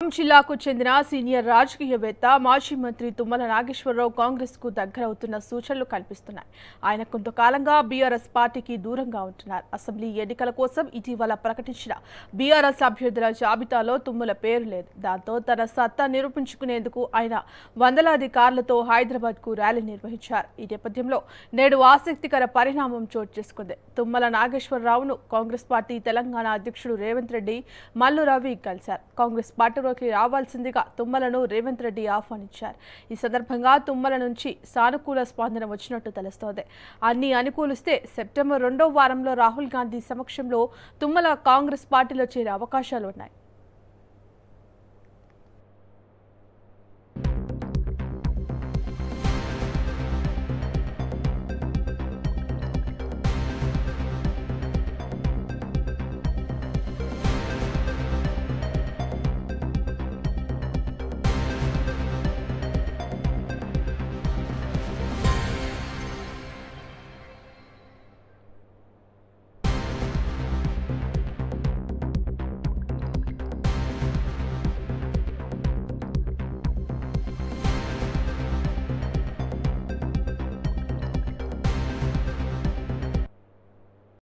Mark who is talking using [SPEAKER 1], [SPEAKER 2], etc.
[SPEAKER 1] జిల్లాకు చెందిన సీనియర్ రాజకీయవేత్త మాజీ మంత్రి తుమ్మల నాగేశ్వరరావు కాంగ్రెస్ కు దగ్గరవుతున్న సూచనలు కనిపిస్తున్నాయి ఆయన కొంతకాలంగా బీఆర్ఎస్ పార్టీకి దూరంగా ఉంటున్నారు అసెంబ్లీ ఎన్నికల కోసం ఇటీవల ప్రకటించిన బీఆర్ఎస్ అభ్యర్థుల జాబితాలో తుమ్మల పేరు లేదు దాంతో తన సత్తా నిరూపించుకునేందుకు ఆయన వందలాది కార్లతో హైదరాబాద్ కు ర్యాలీ నిర్వహించారు ఈ నేపథ్యంలో నేడు ఆసక్తికర పరిణామం చోటు చేసుకుంది తుమ్మల నాగేశ్వరరావును కాంగ్రెస్ పార్టీ తెలంగాణ అధ్యక్షుడు రేవంత్ రెడ్డి మల్లు రవి కలిశారు కాంగ్రెస్ పార్టీలోకి రావాల్సిందిగా తుమ్మలను రేవంత్ రెడ్డి ఆహ్వానించారు ఈ సందర్భంగా తుమ్మల నుంచి సానుకూల స్పందన వచ్చినట్టు తెలుస్తోంది అన్ని అనుకూలిస్తే సెప్టెంబర్ రెండో వారంలో రాహుల్ గాంధీ సమక్షంలో తుమ్మల కాంగ్రెస్ పార్టీలో చేరే అవకాశాలు ఉన్నాయి